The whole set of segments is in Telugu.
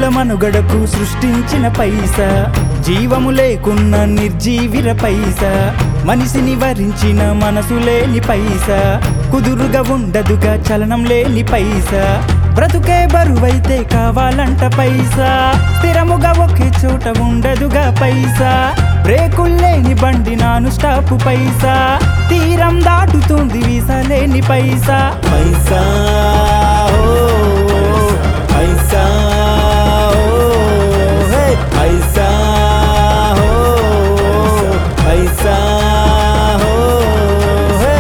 జీవుల మనుగడకు సృష్టించిన పైసా జీవము లేకున్న నిర్జీవిర పైసా మనిషిని వరించిన మనసు లేని పైసా కుదురుగా ఉండదుగా చలనం లేని పైసా బ్రతుకే బరువైతే కావాలంట పైసా స్థిరముగా ఒకే చోట ఉండదుగా పైసా బ్రేకుల్లేని బండి నాను స్టాపు పైసా తీరం దాటుతుంది వీసా లేని పైసా పైసా ఓ పైసా ఓ హే పైసా ఓ పైసా ఓ హే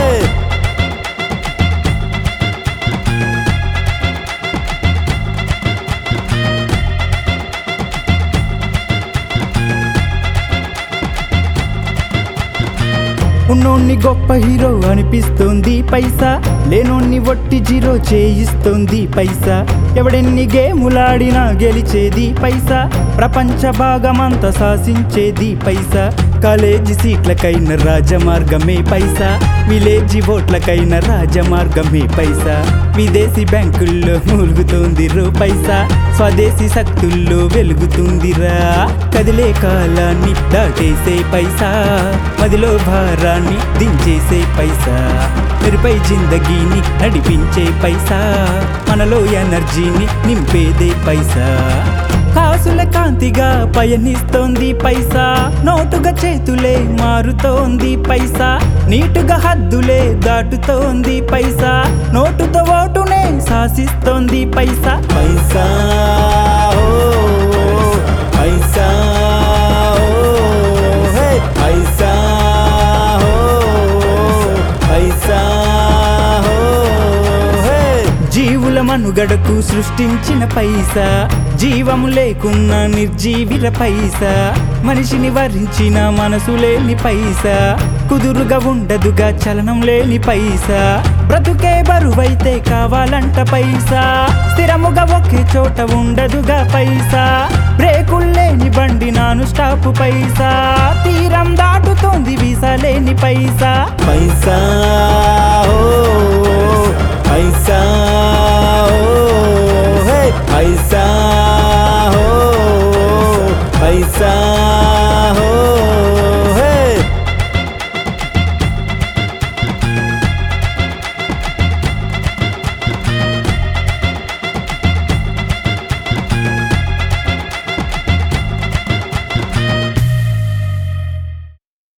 ఉన్నోన్ని గొప్ప హీరో అనిపిస్తుంది పైసా లేనోన్ని ఒట్టి జీరో చేయిస్తుంది పైసా ఎవడెన్ని గేములాడినా గెలిచేది పైసా ప్రపంచ భాగమంతా శాసించేది పైసా కాలేజీ సీట్లకైన రాజమార్గమే పైసా విలేజీ ఓట్లకైన రాజమార్గమే పైసా విదేశీ బ్యాంకుల్లో మూలుగుతోంది రో పైసా స్వదేశీ శక్తుల్లో వెలుగుతుందిరా కదిలే కాలాన్ని దాటేసే పైసా మదిలో భారాన్ని దించేసే పైసా మెరుపై జిందగీని నడిపించే పైసా మనలో ఎనర్జీని నింపేదే పైసా కాసుల కాంతిగా పయనిస్తోంది పైసా నోటుగా చేతులే మారుతోంది పైసా నీటుగా హద్దులే దాటుతోంది పైసా నోటుతో ఓటునే శాసిస్తోంది పైసా పైసా ఓ పైసా ఓ హే పైసా ఓ పైసా ఓ హే జీవుల మనుగడకు సృష్టించిన పైసా జీవము లేకున్న నిర్జీవిర పైసా మనిషిని వరించిన మనసు లేని పైసా కుదురుగా ఉండదుగా చలనం లేని పైసా బ్రతుకే బరువైతే కావాలంట పైసా స్థిరముగా ఒకే చోట ఉండదుగా పైసా బ్రేకుల్లేని బండి నాను స్టాపు పైసా తీరం దాటుతోంది వీసా లేని పైసా పైసా ఓ పైసా ఓ హే పైసా